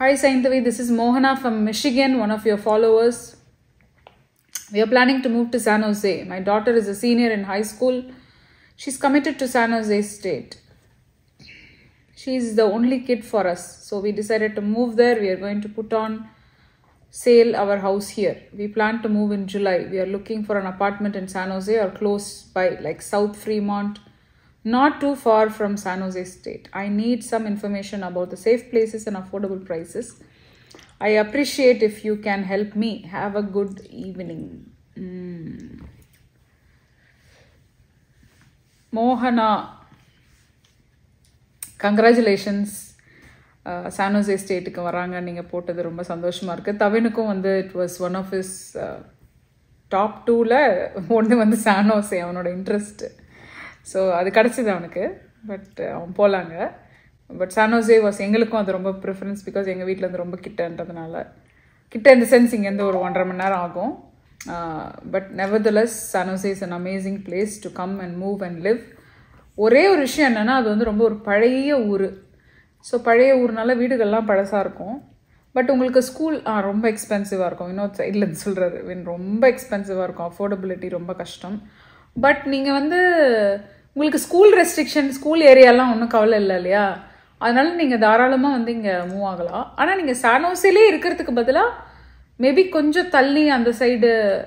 Hi Saintavi, this is Mohana from Michigan, one of your followers. We are planning to move to San Jose. My daughter is a senior in high school. She's committed to San Jose State. She's the only kid for us. So we decided to move there. We are going to put on sale our house here. We plan to move in July. We are looking for an apartment in San Jose or close by, like South Fremont, not too far from San Jose State. I need some information about the safe places and affordable prices. I appreciate if you can help me. Have a good evening. Mm. Mohana, congratulations San Jose ஸ்டேட்டுக்கு வராங்க நீங்கள் போட்டது ரொம்ப சந்தோஷமாக இருக்குது தவினுக்கும் வந்து it was one of his top டூவில் ஒன்று வந்து சானோசே அவனோட இன்ட்ரெஸ்ட்டு ஸோ அது கிடச்சிது அவனுக்கு பட் அவன் போகலாங்க பட் சானோசே வாஸ் எங்களுக்கும் அது ரொம்ப ப்ரிஃபரன்ஸ் பிகாஸ் எங்கள் வீட்டில் இருந்து ரொம்ப கிட்டன்றதுனால கிட்ட இந்த சென்ஸ் இங்கேருந்து ஒரு ஒன்றரை மணி நேரம் ஆகும் but nevertheless San Jose is an amazing place to come and move and live ஒரே ஒரு விஷயம் என்னென்னா அது வந்து ரொம்ப ஒரு பழைய ஊர் ஸோ பழைய ஊர்னால வீடுகள்லாம் பழசாக இருக்கும் பட் உங்களுக்கு ஸ்கூல் ரொம்ப எக்ஸ்பென்சிவாக இருக்கும் இன்னொரு சைட்லேருந்து சொல்கிறாரு வின் ரொம்ப எக்ஸ்பென்சிவாக இருக்கும் அஃபோர்டபிலிட்டி ரொம்ப கஷ்டம் பட் நீங்கள் வந்து உங்களுக்கு ஸ்கூல் ரெஸ்ட்ரிக்ஷன் ஸ்கூல் ஏரியாலாம் ஒன்றும் கவலை இல்லை இல்லையா அதனால நீங்கள் தாராளமாக வந்து இங்கே மூவ் ஆகலாம் ஆனால் நீங்கள் சானோசிலே இருக்கிறதுக்கு பதிலாக மேபி கொஞ்சம் தள்ளி அந்த சைடு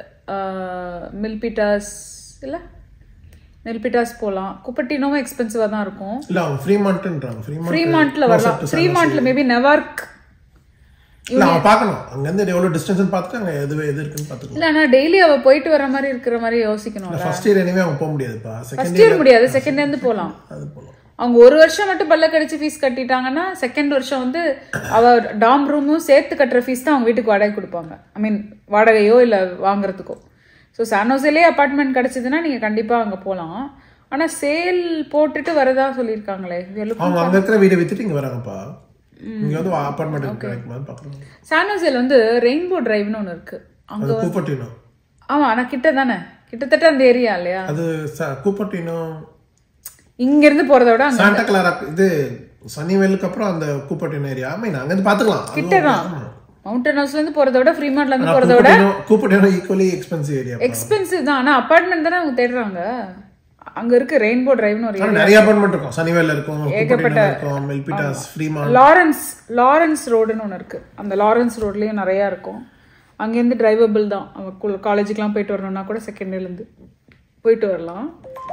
மில்பிட்டாஸ் இல்லை நெல்பிட்டாஸ் போகலாம் குப்பட்டினோவும் எக்ஸ்பென்சிவாக தான் இருக்கும் இல்ல அவங்க ஃப்ரீமான்ட்ன்றாங்க ஃப்ரீமான்ட் ஃப்ரீமாண்ட்ல வரலாம் ஃப்ரீமாண்ட்ல மேபி நெவார்க் இல்ல அவன் பார்க்கணும் அங்க இருந்து எவ்வளவு டிஸ்டன்ஸ் பார்த்துட்டு அங்க எது எது இருக்குன்னு பார்த்துக்கலாம் இல்லை ஆனால் டெய்லி அவள் போயிட்டு வர மாதிரி இருக்கிற மாதிரி யோசிக்கணும் ஃபர்ஸ்ட் இயர் எனிவே அவங்க போக முடியாதுப்பா செகண்ட் ஃபர்ஸ்ட் இயர் முடியாது செகண்ட் இயர்ந்து போகலாம் அது போகலாம் அவங்க ஒரு வருஷம் மட்டும் பல்ல கடிச்சு ஃபீஸ் கட்டிட்டாங்கன்னா செகண்ட் வருஷம் வந்து அவ டாம் ரூமும் சேர்த்து கட்டுற ஃபீஸ் தான் அவங்க வீட்டுக்கு வாடகை கொடுப்பாங்க ஐ மீன் வாடகையோ இல்லை வாங்குறதுக்கோ ஸோ சானோசிலே அப்பார்ட்மெண்ட் கிடச்சிதுன்னா நீங்கள் கண்டிப்பாக அங்கே போகலாம் ஆனால் சேல் போட்டுட்டு வரதா சொல்லியிருக்காங்களே We are looking- அவங்க அங்க இருக்கிற வீடை வித்துட்டு இங்க வராங்கப்பா இங்க வந்து அப்பார்ட்மெண்ட் கிடைக்குமா பார்க்கலாம் சானோசில் வந்து ரெயின்போ டிரைவ்னு ஒன்று இருக்கு அங்க அது கூப்பட்டினோ ஆமாம் ஆனால் கிட்ட தானே கிட்டத்தட்ட அந்த ஏரியா இல்லையா அது ச- கூப்பட்டினோ இங்கேருந்து போகிறத விட அங்கே சாண்டா கிளாரா இது சனிவேலுக்கு அப்புறம் அந்த கூப்பட்டினோ ஏரியா ஐ மீன் அங்க இருந்து பாத்துக்கலாம் அது கிட்ட தான் ஆமா. மவுண்டன் ஹவுஸ்லேருந்து போகிறத விட ஃப்ரீமான்ட்லேருந்து ஆனா போகிறத விட Cupertino Cupertino equally expensive area expensive தான் ஆனால் அப்பார்ட்மெண்ட் தானே அவங்க தேடுறாங்க அங்கே இருக்கு ரெயின்போ டிரைவ்னு ஒரு ஆனா நிறைய அப்பார்ட்மெண்ட் இருக்கும் சனிவேல இருக்கும் கூப்பட்டினோ இருக்கும் மெல்பிட்டாஸ் ஃப்ரீமான் லாரன்ஸ் லாரன்ஸ் ரோடுன்னு ஒன்று இருக்குது அந்த லாரன்ஸ் ரோட்லேயும் நிறையா இருக்கும் அங்கேருந்து டிரைவபிள் தான் அவங்க காலேஜுக்கெலாம் போயிட்டு வரணும்னா கூட செகண்ட் இயர்லேருந்து போயிட்டு வரலாம்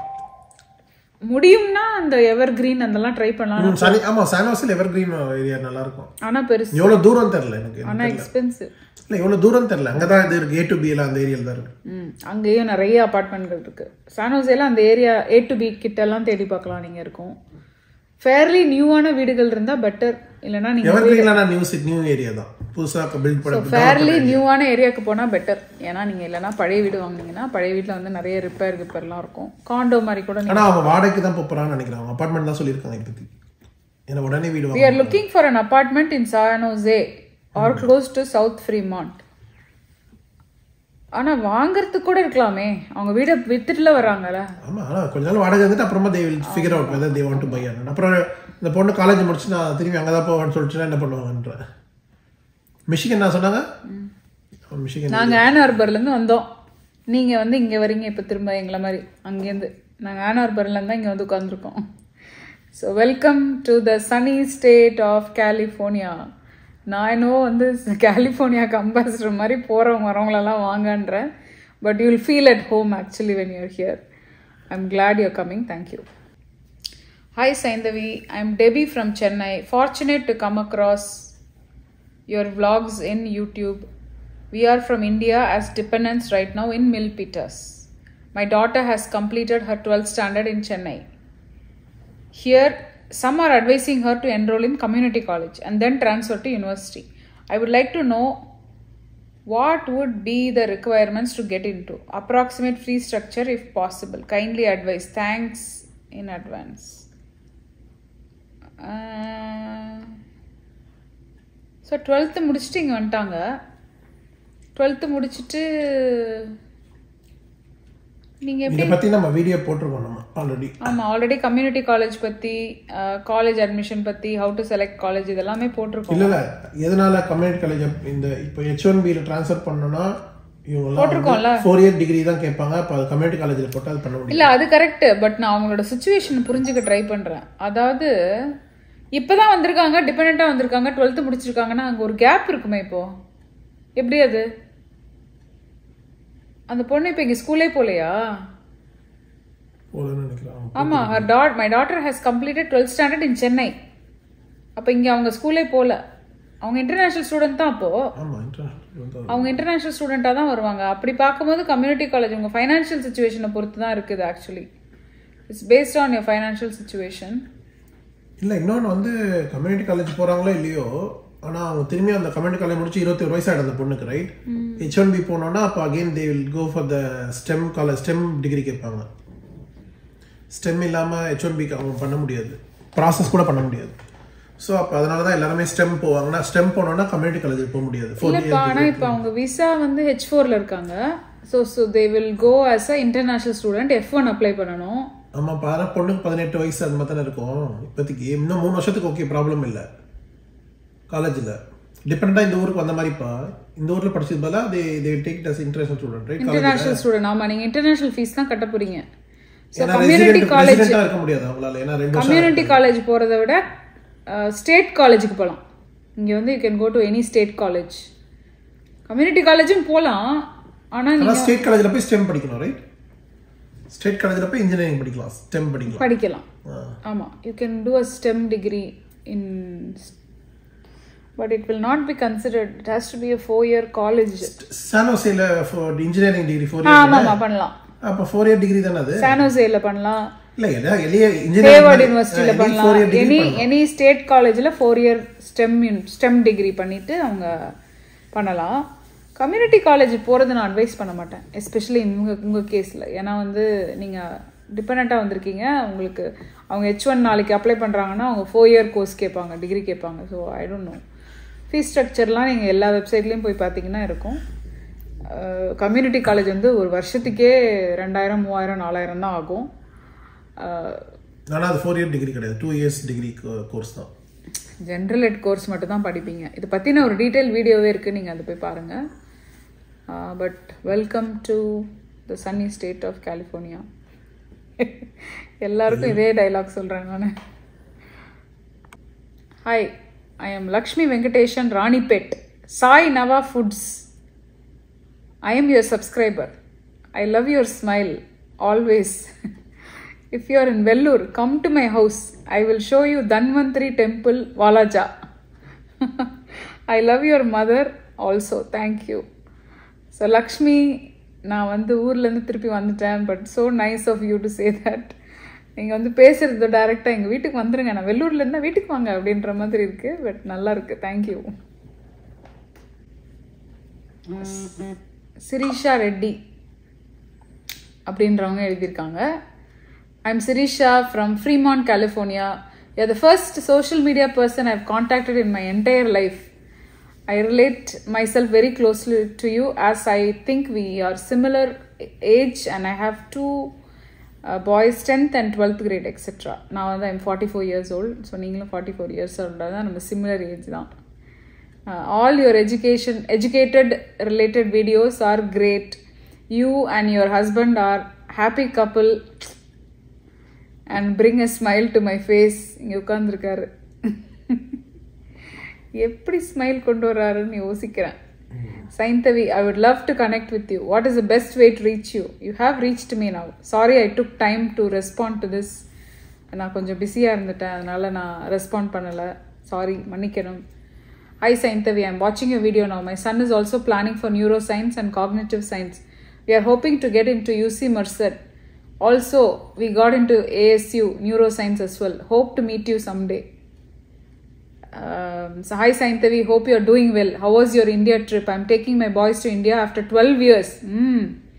முடியும்னா அந்த எவர் கிரீன் அதெல்லாம் ட்ரை பண்ணலாம் ம், சனி ஆமா சானோசில் எவர் கிரீன் ஏரியா நல்லா இருக்கும் ஆனால் பெருசு எவ்வளவு தூரம் தெரியல எனக்கு ஆனால் எக்ஸ்பென்சிவ் இல்ல எவ்வளவு தூரம் தெரியல அங்கதான் இது இருக்கு ஏ டு பி எல்லாம் அந்த ஏரியால தான் இருக்கு ம் அங்கேயும் நிறைய அப்பார்ட்மெண்ட்கள் இருக்கு சானோசேல அந்த ஏரியா ஏ டு பி கிட்டெல்லாம் தேடி பார்க்கலாம் நீங்கள் இருக்கும் ஃபேர்லி நியூவான வீடுகள் இருந்தால் பெட்டர் இல்லைன்னா நீங்கள் எவர் கிரீன்ல நியூ சிட் நியூ ஏரியா தான் புதுசா பில்ட் பண்ண ஃபேர்லி நியூவான ஏரியாவுக்கு போனால் பெட்டர் ஏன்னா நீங்கள் இல்லைன்னா பழைய வீடு வாங்குனீங்கன்னா பழைய வீட்டில் வந்து நிறைய ரிப்பேர் கிப்பர்லாம் இருக்கும் காண்டோ மாதிரி கூட நீங்கள் ஆனா அவங்க வாடகைக்கு தான் போறான்னு நினைக்கிறேன் அவங்க அபார்ட்மெண்ட் தான் சொல்லியிருக்காங்க இப்போதைக்கு ஏன்னா உடனே வீடு we வாங்க are looking for an apartment in San Jose or close to South Fremont ஆனா வாங்குறதுக்கு கூட இருக்கலாமே அவங்க வீடை வித்துட்டுல வர்றாங்கல்ல ஆமா ஆனா கொஞ்ச நாள் வாடகை வந்துட்டு அப்புறமா they will figure out whether they want to buy அப்புறம் இந்த பொண்ணு காலேஜ் முடிச்சு நான் திரும்பி அங்கதான் போவேன்னு சொல்லிட்டு என்ன பண்ணுவாங்கன்ற மிஷிகன் நான் சொன்னாங்க மிஷிகன் நாங்க ஆன் ஹார்பர்ல இருந்து வந்தோம் நீங்க வந்து இங்க வரீங்க இப்ப திரும்ப எங்களை மாதிரி அங்கேருந்து நாங்க ஆன் ஹார்பர்ல இருந்தா இங்க வந்து உட்காந்துருக்கோம் so welcome to the sunny state of California நான் என்னவோ வந்து கலிஃபோர்னியாக்கு அம்பாசிடர் மாதிரி போகிறவங்க வரவங்களெல்லாம் வாங்கன்றேன் but you will feel at home actually when you're here I am glad you're coming thank you Hi Saindavi, I'm Debbie from Chennai. Fortunate to come across your vlogs in YouTube. We are from India as dependents right now in Milpitas. My daughter has completed her 12th standard in Chennai. Here, some are advising her to enroll in community college and then transfer to university. I would like to know what would be the requirements to get into approximate fee structure if possible. Kindly advise. Thanks in advance. So twelfth முடிச்சுட்டு இங்கே வந்துட்டாங்க twelfth முடிச்சுட்டு நீங்க இதை பத்தி நம்ம video போட்டிருக்கோம் நம்ம ஆல்ரெடி ஆமா ஆல்ரெடி கம்யூனிட்டி காலேஜ் பத்தி காலேஜ் அட்மிஷன் பத்தி ஹவு டு செலக்ட் காலேஜ் இதெல்லாமே போட்டிருக்கோம் இல்ல இல்ல எதனால கம்யூனிட்டி காலேஜ் இந்த இப்போ ஹெச் ஒன் பியில் ட்ரான்ஸ்ஃபர் பண்ணோம்னா போட்டிருக்கோம்ல. இவங்க ஃபோர் இயர் டிகிரி தான் கேட்பாங்க அப்போ அது கம்யூனிட்டி காலேஜில் போட்டு அது பண்ண முடியும் இல்ல அது கரெக்ட் பட் நான் அவங்களோட சுச்சுவேஷன் புரிஞ்சுக்க ட்ரை பண்றேன் அதாவது இப்பதான் வந்திருக்காங்க டிபெண்டா வந்திருக்காங்க டுவெல்த் முடிச்சிருக்காங்கன்னா அங்க ஒரு கேப் இருக்குமே இப்போ எப்படி அது அந்த பொண்ணு இப்போ இங்க ஸ்கூலே போலையா போதும்னு நினைக்கிறேன் ஆமா her dad my daughter has completed twelfth standard in Chennai அப்போ இங்க அவங்க ஸ்கூலே போல அவங்க இன்டர்நேஷனல் ஸ்டூடெண்ட் தான் அப்போ ஆமா இன்டர்நேஷனல் வந்து அவங்க இன்டர்நேஷனல் ஸ்டூடெண்ட்டாக தான் வருவாங்க அப்படி பார்க்கும்போது கம்யூனிட்டி காலேஜ் உங்கள் ஃபைனான்ஷியல் சுச்சுவேஷனை பொறுத்து தான் இருக்குது actually it's based on your financial situation இல்ல இன்னொன்று வந்து கம்யூனிட்டி காலேஜ் போறாங்களோ இல்லையோ ஆனா அவங்க திரும்பி அந்த கம்யூனிட்டி காலேஜ் முடிச்சு இருபத்தி ஒரு வயசாயிடும் அந்த பொண்ணுக்கு ரைட் ஹெச் ஒன் பி போனோம்னா அப்போ again they will go for the STEM college STEM degree கேட்பாங்க ஸ்டெம் இல்லாம ஹெச் ஒன் பிக்கு அவங்க பண்ண முடியாது ப்ராசஸ் கூட பண்ண முடியாது ஸோ அப்போ அதனால தான் எல்லாருமே ஸ்டெம் போவாங்கன்னா ஸ்டெம் போனோம்னா கம்யூனிட்டி காலேஜுக்கு போக முடியாது ஃபோர் இல்லைப்பா ஆனால் இப்போ அவங்க விசா வந்து ஹெச் ஃபோரில் இருக்காங்க so so they will go as a international student F one apply பண்ணணும் ஆமா பாரு பொண்ணுக்கு பதினெட்டு வயசு அந்த மாதிரி தானே இருக்கும் இப்போதைக்கு இன்னும் மூணு வருஷத்துக்கு ஓகே ப்ராப்ளம் இல்லை காலேஜில் டிபெண்டாக இந்த ஊருக்கு வந்த மாதிரிப்பா இந்த ஊரில் படிச்சது பதிலாக they they take as international student right international student ஆமாம் நீங்கள் இன்டர்நேஷனல் ஃபீஸ் தான் கட்ட போறீங்க ஸோ ஏன்னா கம்யூனிட்டி ரெசிடென்ட் காலேஜ் ரெசிடென்ட்டாக இருக்க முடியாது அவங்களால ஏன்னா ரெண்டு வருஷம் கம்யூனிட்டி காலேஜ் போகிறத விட ஸ்டேட் காலேஜுக்கு போகலாம் இங்கே வந்து you can go to any state college community காலேஜும் போகலாம் ஆனால் ஆனால் ஸ்டேட் காலேஜில் போய் ஸ்டெம் படிக்கணும் ரைட் ஸ்டேட் காலேஜில் போய் இன்ஜினியரிங் படிக்கலாம் ஸ்டெம் படிக்கலாம் படிக்கலாம் ஆ. ஆமாம் you can do a STEM degree in but it will not be considered it has to be a four year college சானோசேல இன்ஜினியரிங் டிகிரி ஃபோர் இயர் ஆமாம் ஆமாம் பண்ணலாம் அப்போ ஃபோர் இயர் டிகிரி தானே அது சானோசேல பண்ணலாம் இல்லை எல்லாம் எளிய ஹேவர்ட் இன்ஜினியரிங் யூனிவர்சிட்டியில் ஃபோர் பண்ணலாம் year degree any any state காலேஜில் four year STEM STEM degree பண்ணிட்டு அவங்க பண்ணலாம் கம்யூனிட்டி காலேஜ் போகிறது நான் அட்வைஸ் பண்ண மாட்டேன் எஸ்பெஷலி உங்கள் உங்கள் கேஸில் ஏன்னா வந்து நீங்கள் டிபெண்ட்டாக வந்திருக்கீங்க உங்களுக்கு அவங்க ஹெச் ஒன் நாளைக்கு அப்ளை பண்ணுறாங்கன்னா அவங்க ஃபோர் இயர் கோர்ஸ் கேட்பாங்க டிகிரி கேட்பாங்க so I don't know fees ஸ்ட்ரக்சர்லாம் நீங்கள் எல்லா வெப்சைட்லேயும் போய் பார்த்தீங்கன்னா இருக்கும் கம்யூனிட்டி காலேஜ் வந்து ஒரு வருஷத்துக்கே ரெண்டாயிரம் மூவாயிரம் நாலாயிரம் தான் ஆகும் அஹ், ஆனால் அது ஃபோர் இயர் டிகிரி கிடையாது டூ இயர்ஸ் டிகிரி கோர்ஸ் தான் ஜென்ரல் எட் கோர்ஸ் மட்டும் தான் படிப்பீங்க இதை பற்றின ஒரு டீட்டெயில் வீடியோவே இருக்குது நீங்கள் அதை போய் பாருங்கள் but welcome to the sunny state of California எல்லாருக்கும் இதே டைலாக் சொல்கிறேன் நான் hi I am Lakshmi Venkatesan Ranipet Sai Nava foods I am your subscriber. I love your smile always. if you are in Vellur, come to my house. I will show you Dhanvantri Temple, Valaja. I love your mother also. Thank you. So Lakshmi நான் வந்து ஊர்லேருந்து திருப்பி வந்துட்டேன் but so nice of you to say that நீங்கள் வந்து பேசுகிறது டைரெக்டாக எங்கள் வீட்டுக்கு வந்துருங்க நான் வெள்ளூர்லேருந்து வீட்டுக்கு வாங்க அப்படின்ற மாதிரி இருக்குது பட் நல்லா இருக்குது தேங்க்யூ சிரீஷா ரெட்டி அப்படின்றவங்க எழுதியிருக்காங்க I'm Sirisha from Fremont California you the first social media person I've contacted in my entire life I relate myself very closely to you as I think we are similar age and I have two uh, boys 10th and 12th grade etc. Now I'm 44 years old so நீங்களும் 44 years old தான் நம்ம similar age தான் Uh, all your education educated related videos are great you and your husband are happy couple and bring a smile to my face இங்கே உட்காந்துருக்காரு எப்படி smile கொண்டு வர்றாருன்னு யோசிக்கிறேன் Saindhavi I would love to connect with you what is the best way to reach you you have reached me now sorry I took time to respond to this நான் கொஞ்சம் பிஸியாக இருந்துட்டேன் அதனால நான் ரெஸ்பாண்ட் பண்ணலை சாரி மன்னிக்கணும் ஹை சைந்தவி ஐம் வாட்சிங் you video now my son is also planning for neuro science and cognitive science we are hoping to get into UC Merced also we got into ASU neuro science as well hope to meet you someday Um, so hi Saintavi, hope you're doing well. How was your India trip? I'm taking my boys to India after 12 years. Mm.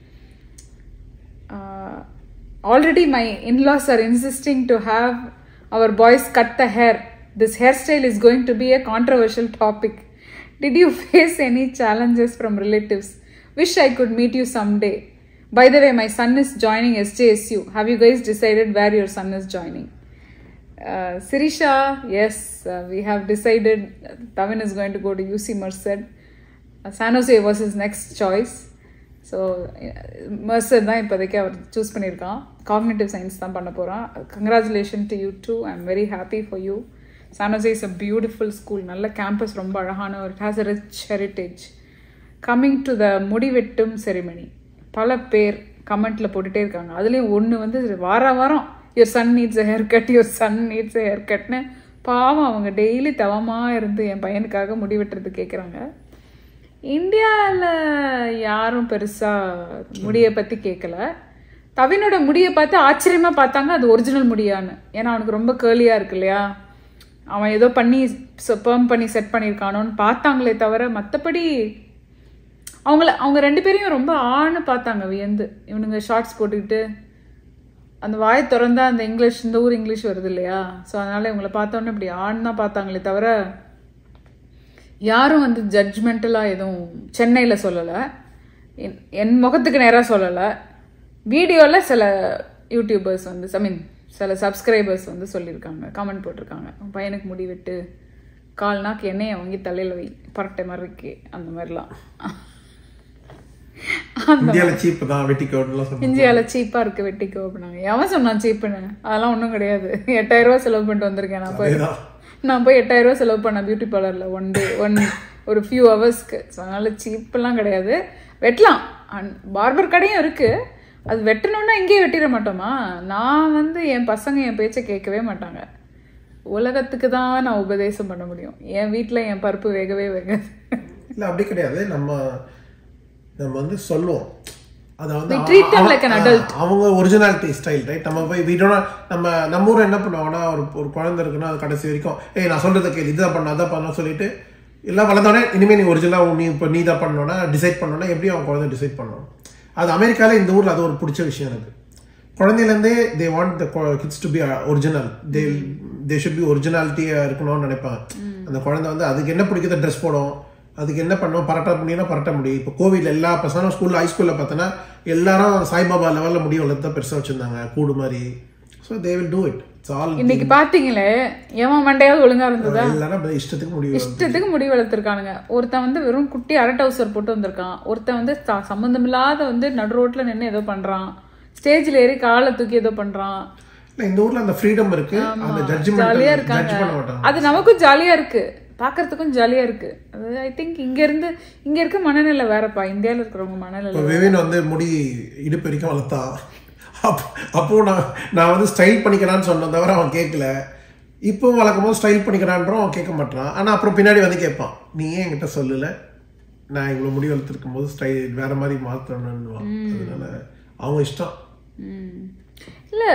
Uh, already my in-laws are insisting to have our boys cut the hair. This hairstyle is going to be a controversial topic. Did you face any challenges from relatives? Wish I could meet you someday. By the way, my son is joining SJSU. Have you guys decided where your son is joining? Uh, Sirisha, yes, uh, we have decided Tavin is going to go to UC Merced. Uh, San Jose was his next choice. So Merced தான் இப்போதைக்கு அவர் choose பண்ணியிருக்கான் cognitive science தான் பண்ண போகிறான் congratulation to you too I am very happy for you San Jose is a beautiful school நல்ல campus ரொம்ப அழகான ஒரு has a rich heritage coming to the முடிவெட்டும் செரிமனி பல பேர் கமெண்ட்டில் போட்டுகிட்டே இருக்காங்க அதுலேயும் ஒன்று வந்து வார வாரம் your son needs a haircut your son needs a hair கட்னு பாவம் அவங்க டெய்லி தவமாக இருந்து என் பையனுக்காக முடி வெட்டுறது கேட்குறாங்க இந்தியாவில் யாரும் பெருசாக முடியை பற்றி கேட்கல தவினோட முடியை பார்த்து ஆச்சரியமாக பார்த்தாங்க அது ஒரிஜினல் முடியான்னு ஏன்னா அவனுக்கு ரொம்ப கேர்லியாக இருக்கு இல்லையா அவன் ஏதோ பண்ணி பெர்ம் பண்ணி செட் பண்ணியிருக்கானோன்னு பார்த்தாங்களே தவிர மற்றபடி அவங்கள அவங்க ரெண்டு பேரையும் ரொம்ப ஆன்னு பார்த்தாங்க வியந்து இவனுங்க ஷார்ட்ஸ் போட்டுக்கிட்டு அந்த வாயை திறந்தா அந்த இங்கிலீஷ் இந்த ஊர் இங்கிலீஷ் வருது இல்லையா ஸோ அதனால இவங்கள பார்த்தோன்னே இப்படி ஆண் தான் பார்த்தாங்களே தவிர யாரும் வந்து ஜட்ஜ்மெண்டலாக எதுவும் சென்னையில் சொல்லலை என் என் முகத்துக்கு நேராக சொல்லலை வீடியோவில் சில யூடியூபர்ஸ் வந்து ஐ மீன் சில சப்ஸ்கிரைபர்ஸ் வந்து சொல்லியிருக்காங்க கமெண்ட் போட்டிருக்காங்க உன் பையனுக்கு முடி விட்டு கால் நாக்கு எண்ணெயை வாங்கி தலையில் வை பரட்டை மாதிரி இருக்கு அந்த மாதிரிலாம் இந்தியாவில் சீப்பு தான் வெட்டிக்கோடலாம் சொல்லுவாங்க இந்தியாவில் சீப்பாக இருக்குது வெட்டிக்கோ அப்படின்னாங்க எவன் சொன்னான் சீப்புன்னு அதெல்லாம் ஒன்றும் கிடையாது எட்டாயிரம் ரூபா செலவு பண்ணிட்டு வந்திருக்கேன் நான் போய் அதேதான் நான் போய் எட்டாயிரம் ரூபா செலவு பண்ணேன் பியூட்டி பார்லரில் ஒன் டே ஒன் ஒரு ஃபியூ ஹவர்ஸ்க்கு ஸோ அதனால் சீப்பெல்லாம் கிடையாது வெட்டலாம் அண்ட் பார்பர் கடையும் இருக்குது அது வெட்டணுன்னா இங்கேயே வெட்டிட மாட்டோமா நான் வந்து என் பசங்க என் பேச்சை கேட்கவே மாட்டாங்க உலகத்துக்கு தான் நான் உபதேசம் பண்ண முடியும் என் வீட்டில் என் பருப்பு வேகவே வேகாது இல்லை அப்படி கிடையாது நம்ம நம்ம வந்து சொல்லுவோம் அதை வந்து We treat them like an அவ- adult. அவங்க ஒரிஜினாலிட்டி ஸ்டைல் ரைட் நம்ம போய் வீட்டோட நம்ம நம்ம ஊர் என்ன பண்ணுவாங்கன்னா ஒரு ஒரு குழந்தை இருக்குன்னா அது கடைசி வரைக்கும் ஏய் நான் சொல்றதை கேளு இதுதான் பண்ண அதான் பண்ண சொல்லிட்டு எல்லாம் வளர்ந்தோடனே இனிமேல் நீ ஒரிஜினலாக நீ இப்போ நீ தான் பண்ணணும்னா டிசைட் பண்ணணும்னா எப்படி அவன் குழந்தை டிசைட் பண்ணணும் அது அமெரிக்கால இந்த ஊரில் அது ஒரு பிடிச்ச விஷயம் எனக்கு குழந்தையிலேருந்தே they want the kids to be original they they should be ஒரிஜினாலிட்டியாக இருக்கணும்னு நினைப்பாங்க அந்த குழந்தை வந்து அதுக்கு என்ன பிடிக்குதோ ட்ரெஸ் போடும் அதுக்கு என்ன பண்ணும் பரட்ட முடியும்னா பரட்ட முடியும் இப்போ கோவிட் எல்லா பசங்களும் ஸ்கூலில் ஹை ஸ்கூலில் பார்த்தோன்னா எல்லாரும் சாய்பாபா லெவலில் முடி வளர்த்து தான் பெருசாக வச்சுருந்தாங்க கூடு மாதிரி so they will do it it's all இன்னைக்கு பார்த்தீங்களே எவன் மண்டையாவது ஒழுங்கா இருந்ததா எல்லாரும் அப்படியே இஷ்டத்துக்கு முடிவு இஷ்டத்துக்கு முடி வளர்த்துருக்கானுங்க ஒருத்தன் வந்து வெறும் குட்டி அரை டவுசர் போட்டு வந்திருக்கான் ஒருத்தன் வந்து ச- சம்மந்தமில்லாத வந்து நடு ரோட்ல நின்று ஏதோ பண்றான் ஸ்டேஜ்ல ஏறி காலை தூக்கி ஏதோ பண்றான் இல்லை இந்த ஊரில் அந்த ஃப்ரீடம் இருக்கு அந்த ஜட்ஜ்மெண்ட் ஜாலியா ஜட்ஜ் இருக்காங்க பண்ண மாட்டாங்க அது நமக்கும் ஜாலியா இருக்கு பார்க்கறதுக்கும் ஜாலியா இருக்கு அது ஐ திங்க் இங்க இருந்து இங்க இருக்க மனநிலை வேறப்பா இந்தியால இருக்கிறவங்க மனநிலை இப்போ விவின் வந்து முடி இடுப்பு வரைக்கும் வளர்த்தான் அப்போ அப்போ நான் நான் வந்து ஸ்டைல் பண்ணிக்கிறான்னு சொன்னேன் தவிர அவன் கேட்கல இப்போ வளர்க்கும் போது ஸ்டைல் பண்ணிக்கிறான்றோம் அவன் கேட்க மாட்டான் ஆனால் அப்புறம் பின்னாடி வந்து கேட்பான் நீ ஏன் என்கிட்ட சொல்லல நான் இவ்வளோ முடி வளர்த்துருக்கும் போது ஸ்டைல் வேற மாதிரி மாற்றணும்னுவான் அதனால அவங்க இஷ்டம் ம். இல்ல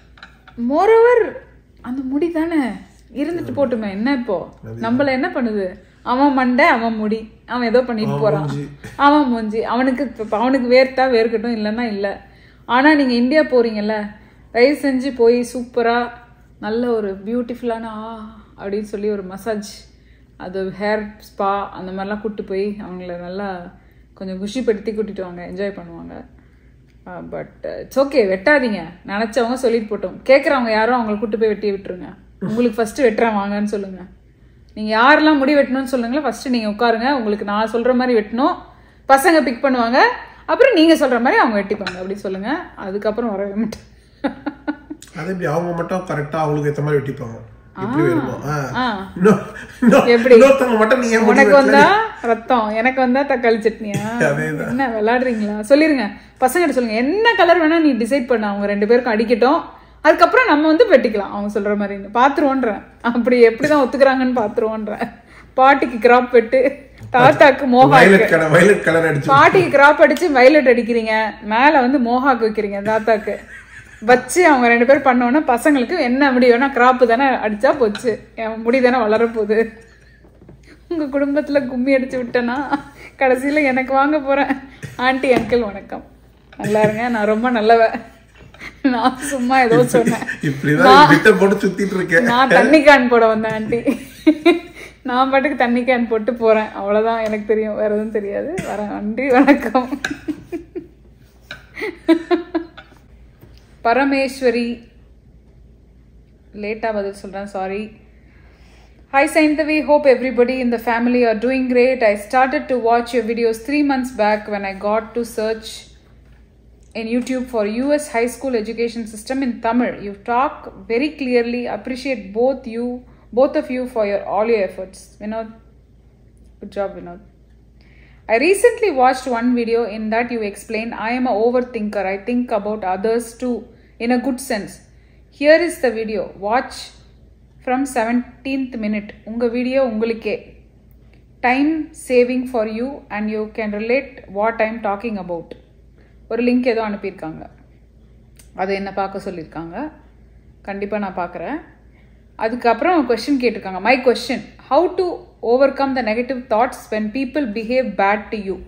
மோரோவர் அந்த முடி தானே இருந்துட்டு போட்டுமே என்ன இப்போ நம்மள என்ன பண்ணுது அவன் மண்டை அவன் முடி அவன் ஏதோ பண்ணிட்டு போறான் மூஞ்சி. அவன் மூஞ்சி அவனுக்கு இப்ப அவனுக்கு வேர்த்தா வேர்க்கட்டும் இல்லைன்னா இல்லை ஆனா நீங்க இந்தியா போறீங்கல்ல தயவு செஞ்சு போய் சூப்பரா நல்ல ஒரு பியூட்டிஃபுல்லான ஆ அப்படின்னு சொல்லி ஒரு மசாஜ் அது ஹேர் ஸ்பா அந்த மாதிரிலாம் கூட்டு போய் அவங்கள நல்லா கொஞ்சம் குஷிப்படுத்தி கூட்டிட்டு வாங்க என்ஜாய் பண்ணுவாங்க பட் இட்ஸ் ஓகே வெட்டாதீங்க நினச்சவங்க சொல்லிட்டு போட்டோம் கேட்குறவங்க யாரும் அவங்கள கூட்டு போய் வெட்டி விட்டுருங்க உங்களுக்கு ஃபர்ஸ்ட் வெட்டுறேன் வாங்கன்னு சொல்லுங்க நீங்கள் யாரெல்லாம் முடி வெட்டணும்னு சொல்லுங்களோ ஃபர்ஸ்ட் நீங்கள் உட்காருங்க உங்களுக்கு நான் சொல்கிற மாதிரி வெட்டணும் பசங்க பிக் பண்ணுவாங்க அப்புறம் நீங்கள் சொல்கிற மாதிரி அவங்க வெட்டிப்பாங்க அப்படி சொல்லுங்க அதுக்கப்புறம் வரவே மாட்டேன் அது எப்படி அவங்க மட்டும் கரெக்டாக அவங்களுக்கு ஏற்ற மாதிரி வெட்டிப்பாங்க எப்படி வேணுமோ ஆ. ஆ. இன்னொ- இன்னொ- எப்படி? இன்னொருத்தவங்க மட்டும் நீ ஏன் முடி உனக்கு வெட்டல? வந்தா ரத்தம் எனக்கு வந்தா தக்காளி சட்னியா அதேதான். என்ன விளையாடுறீங்களா சொல்லிருங்க பசங்கிட்ட சொல்லுங்க என்ன கலர் வேணா நீ டிசைட் பண்ண அவங்க ரெண்டு பேருக்கும் அடிக்கட்டும் அதுக்கப்புறம் நம்ம வந்து வெட்டிக்கலாம் அவங்க சொல்ற மாதிரி பாத்துருவோன்றேன் அப்படி எப்படிதான் ஒத்துக்கிறாங்கன்னு பாத்துருவோன்றேன் பாட்டிக்கு கிராப் வெட்டு தாத்தாக்கு மோகா வயலட் கலர் வயலட் கலர் அடிச்சு பாட்டிக்கு கிராப் அடிச்சு வயலட் அடிக்கிறீங்க மேல வந்து மோஹாக் வைக்கிறீங்க தாத்தாக்கு வச்சு அவங்க ரெண்டு பேரும் பண்ணோன்னா பசங்களுக்கு என்ன முடி வேணா கிராப்பு தானே அடிச்சா போச்சு என் முடி தானே வளரப்போகுது உங்க குடும்பத்துல கும்மி அடிச்சு விட்டேன்னா கடைசியில எனக்கு வாங்க போறேன் ஆண்டி அங்கிள் வணக்கம் நல்லா இருங்க நான் ரொம்ப நல்லவ நான் சும்மா ஏதோ சொன்னேன் இப்படிதான் விட்ட போட்டு சுத்திட்டு இருக்கேன் நான் தண்ணி கேன் போட வந்தேன் ஆண்டி நான் பாட்டுக்கு தண்ணி கேன் போட்டு போறேன் அவ்வளவுதான் எனக்கு தெரியும் வேற எதுவும் தெரியாது வரேன் ஆண்டி வணக்கம் பரமேஸ்வரி லேட்டாக பதில் சொல்கிறேன் sorry Hi Saintavi, hope everybody in the family are doing great. I started to watch your videos three months back when I got to search in YouTube for US high school education system in Tamil. You talk very clearly. Appreciate both you, both of you for your all your efforts. Vinod, good job, Vinod. I recently watched one video in that you explain I am a overthinker. I think about others too in a good sense. Here is the video. Watch from 17th minute. உங்க video உங்களுக்கே time saving for you and you can relate what I'm talking about ஒரு link ஏதோ அனுப்பியிருக்காங்க அதை என்ன பார்க்க சொல்லியிருக்காங்க கண்டிப்பாக நான் பார்க்குறேன் அதுக்கப்புறம் கொஷின் கேட்டிருக்காங்க my question how to overcome the negative thoughts when people behave bad to you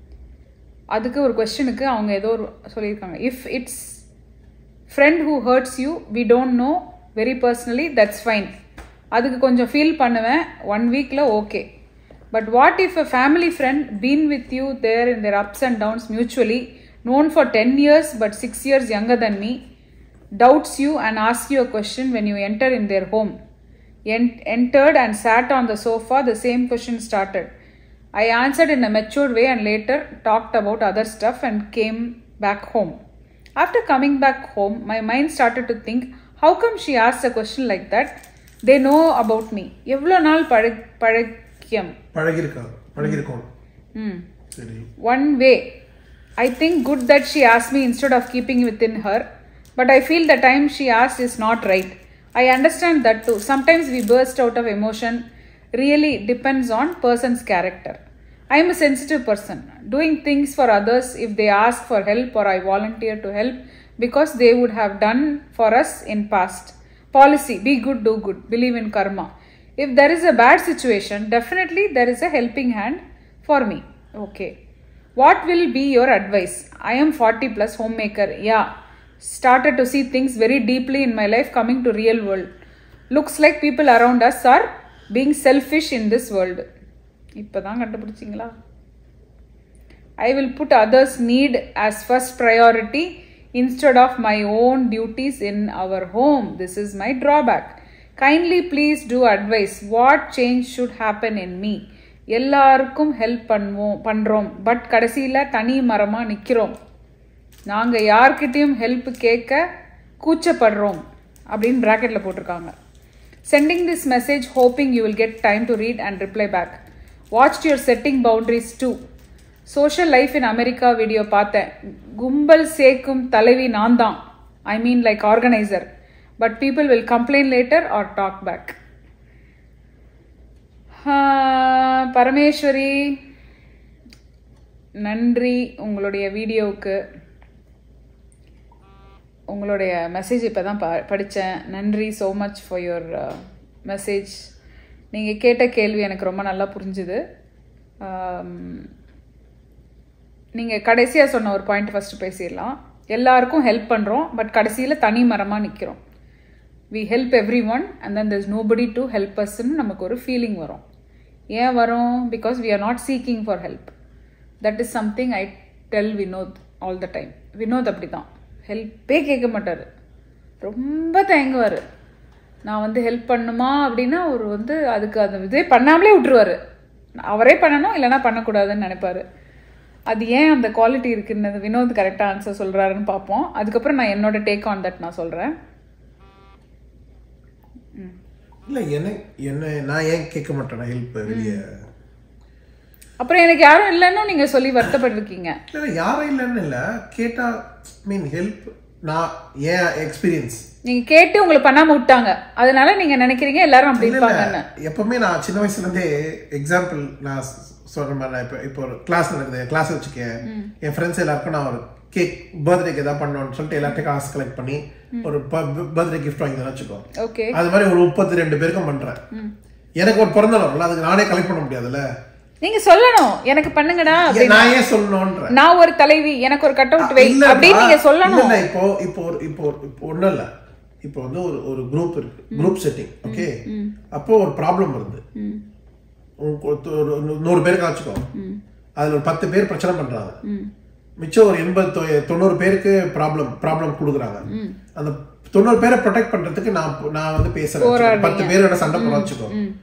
அதுக்கு ஒரு கொஸ்டினுக்கு அவங்க ஏதோ ஒரு சொல்லியிருக்காங்க if it's friend who hurts you we don't know very personally that's fine அதுக்கு கொஞ்சம் ஃபீல் பண்ணுவேன் ஒன் வீக்கில் okay but what if a family friend been with you there in their ups and downs mutually known for ten years but six years younger than me doubts you and asks you a question when you enter in their home. En- entered and sat on the sofa, the same question started. I answered in a matured way and later talked about other stuff and came back home. After coming back home, my mind started to think, how come she asked a question like that? They know about me. எவ்வளோ நாள் பழ பழக்கியம் பழகிருக்காங்க பழகிருக்கோம் ம் சரி one way. I think good that she asked me instead of keeping within her, but I feel the time she asked is not right. I understand that too. Sometimes we burst out of emotion. Really depends on person's character. I am a sensitive person. Doing things for others if they ask for help or I volunteer to help because they would have done for us in past. Policy: be good, do good. Believe in karma. If there is a bad situation, definitely there is a helping hand for me. Okay. What will be your advice? I am 40 plus homemaker. Yeah. Started to see things very deeply in my life coming to real world. Looks like people around us are being selfish in this world. இப்பதான் கண்டுபிடிச்சிங்களா I will put others' need as first priority instead of my own duties in our home. This is my drawback. Kindly please do advise what change should happen in me. எல்லாருக்கும் help பண்ணுவோம் பண்ணுறோம் but கடைசியில் தனி மரமாக நிற்கிறோம் நாங்கள் யார்கிட்டயும் help கேட்க கூச்சப்படுறோம் அப்படின்னு ப்ராக்கெட்டில் போட்டிருக்காங்க sending this message hoping you will get time to read and reply back watch your setting boundaries to social life in America video பார்த்தேன் கும்பல் சேர்க்கும் தலைவி நான் தான் I mean like organiser but people will complaint later or talk back Parameswari நன்றி உங்களுடைய வீடியோவுக்கு உங்களுடைய மெசேஜ் இப்போ தான் ப படித்தேன் நன்றி so much for your message நீங்கள் கேட்ட கேள்வி எனக்கு ரொம்ப நல்லா புரிஞ்சுது நீங்கள் கடைசியாக சொன்ன ஒரு பாயிண்ட் ஃபஸ்ட்டு பேசிடலாம் எல்லாருக்கும் ஹெல்ப் பண்ணுறோம் பட் கடைசியில் தனி மரமாக நிற்கிறோம் we help everyone and then there is nobody to help அஸ்ன்னு நமக்கு ஒரு ஃபீலிங் வரும் ஏன் வரும் because we are not seeking for help that is something I tell Vinod all the time Vinod அப்படி தான் ஹெல்ப்பே கேட்க மாட்டார் ரொம்ப தயங்குவார் நான் வந்து ஹெல்ப் பண்ணுமா அப்படின்னா அவர் வந்து அதுக்கு அந்த இதே பண்ணாமலே விட்டுருவார் அவரே பண்ணணும் இல்லைனா பண்ணக்கூடாதுன்னு நினைப்பாரு அது ஏன் அந்த குவாலிட்டி இருக்குன்னு வினோத் கரெக்டாக ஆன்சர் சொல்கிறாருன்னு பார்ப்போம் அதுக்கப்புறம் நான் என்னோட டேக் ஆன் தட் நான் சொல்கிறேன் இல்ல என்ன என்ன நான் ஏன் கேட்க மாட்டேன் ஹெல்ப் வெளியே அப்புறம் எனக்கு யாரும் இல்லைன்னு நீங்கள் சொல்லி வருத்தப்பட்டிருக்கீங்க இல்ல யாரும் இல்லைன்னு இல்ல கேட்டா மீன் ஹெல்ப் நான் ஏன் எக்ஸ்பீரியன்ஸ் நீங்க கேட்டு உங்களை பண்ணாம விட்டாங்க அதனால நீங்க நினைக்கிறீங்க எல்லாரும் அப்படி இருப்பாங்கன்னு எப்பவுமே நான் சின்ன வயசுல இருந்தே எக்ஸாம்பிள் நான் சொல்ற மாதிரி நான் இப்போ இப்போ ஒரு கிளாஸ் நடக்குது கிளாஸ் வச்சுக்கேன் என் ஃப்ரெண்ட்ஸ் எல்லாருக்கும் நான் ஒரு கேக் பர்த்டேக்கு ஏதாவது பண்ணணும்னு சொல்லிட்டு எல்லார்ட்டையும் காசு கலெக்ட் பண்ணி ஒரு பர்த்டே கிஃப்ட் வாங்கி தரேன் வச்சுக்கோ ஓகே அது மாதிரி ஒரு முப்பத்தி ரெண்டு பேருக்கும் பண்றேன் எனக்கு ஒரு பிறந்த நாள் அதுக்கு நானே கலெக்ட் பண்ண முடியாதுல்ல நீங்க சொல்லணும் எனக்கு பண்ணுங்கடா ஏன் நான் ஏன் சொல்லணும்ன்ற நான் ஒரு தலைவி எனக்கு ஒரு கட் அவுட் வை இல்ல, அப்படின்னு நீங்க இல்ல, சொல்லணும் இல்ல, இப்போ இப்போ ஒரு இப்போ ஒரு- இப்போ ஒண்ணும் இல்ல இப்போ வந்து ஒரு ஒரு குரூப் இருக்கு குரூப் செட்டிங் ஓகே அப்போ ஒரு ப்ராப்ளம் வருது உங்க ஒரு- ஒரு நூறு பேருக்கு வச்சுக்கோ அதுல ஒரு பத்து பேர் பிரச்சனை பண்றாங்க மிச்சம் ஒரு எண்பது தொ- தொண்ணூறு பேருக்கு ப்ராப்ளம் ப்ராப்ளம் கொடுக்குறாங்க அந்த தொண்ணூறு பேரை ப்ரொடெக்ட் பண்றதுக்கு நான் நான் வந்து பேசுறேன் பத்து பேரோட சண்டை போட வச்சுக்கோ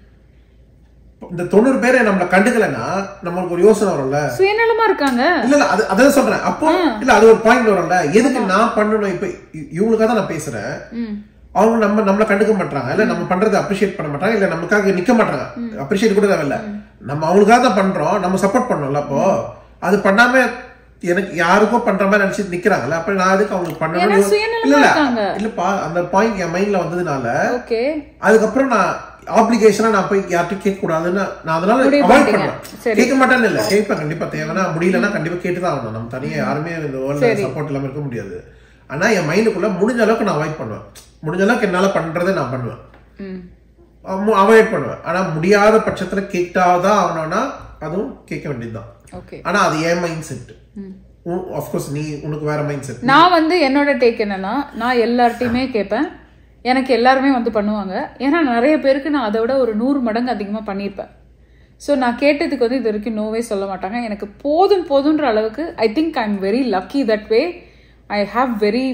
இந்த தொண்ணூறு பேரை நம்மள கண்டுக்கலன்னா நம்மளுக்கு ஒரு யோசனை வரும்ல சுயநலமா இருக்காங்க இல்ல இல்ல அது அதான் சொல்றேன் அப்போ இல்ல அது ஒரு பாயிண்ட் வரும்ல எதுக்கு நான் பண்ணணும் இப்ப இ- இவங்களுக்காக தான் நான் பேசுறேன் ம். அவங்க நம்ம நம்மள கண்டுக்க மாட்டாங்க இல்ல நம்ம பண்றதை அப்ரிஷியேட் பண்ண மாட்டாங்க இல்ல நமக்காக நிக்க மாட்டாங்க அப்ரிஷியேட் கூட தேவையில்ல நம்ம அவங்களுக்காக தான் பண்றோம் நம்ம சப்போர்ட் பண்ணோம்ல அப்போ அது பண்ணாம எனக்கு யாருக்கோ பண்ற மாதிரி நினைச்சிட்டு நிக்கிறாங்கல்ல அப்ப நான் அதுக்கு அவங்களுக்கு ஏன்னா பண்ணணும் சுயநலமா இல்ல இல்ல இருக்காங்க. இல்லப்பா அந்த பாயிண்ட் என் மைண்ட்ல வந்ததுனால ஓகே அதுக்கப்புறம் நான் ஆப்ளிகேஷனா நான் போய் யார்கிட்டயும் கேட்க கூடாதுன்னு நான் அதனால முடிவு அவாய்ட் பண்ணிட்டீங்க. பண்ணுவேன் சரி. கேட்க மாட்டேன்னு இல்ல கேட்பேன் கண்டிப்பா தேவைன்னா முடியலன்னா கண்டிப்பா கேட்டுதான் ஆகணும் நம்ம தனியா யாருமே இந்த வேர்ல்ட்ல சப்போர்ட் இல்லாம இருக்க முடியாது ஆனா என் மைண்டுக்குள்ள முடிஞ்ச அளவுக்கு நான் அவாய்ட் பண்ணுவேன் முடிஞ்ச அளவுக்கு என்னால பண்றதை நான் பண்ணுவேன் ம் அவாய்ட் பண்ணுவேன் ஆனா முடியாத பட்சத்துல கேட்டாதான் ஆகணும்னா அதுவும் கேட்க வேண்டியதுதான் ஓகே ஆனா அது என் மைண்ட் செட் ஆஃப்கோர்ஸ் நீ உனக்கு வேற மைண்ட் செட் நான் வந்து என்னோட டேக் என்னன்னா நான் எல்லார்ட்டையுமே கேட்பேன் எனக்கு எல்லாருமே வந்து பண்ணுவாங்க ஏன்னா நிறைய பேருக்கு நான் அதை விட ஒரு நூறு மடங்கு அதிகமாக பண்ணியிருப்பேன் ஸோ நான் கேட்டதுக்கு வந்து இது வரைக்கும் நோவே சொல்ல மாட்டாங்க எனக்கு போதும் போதுன்ற அளவுக்கு I think I am very lucky that way I have very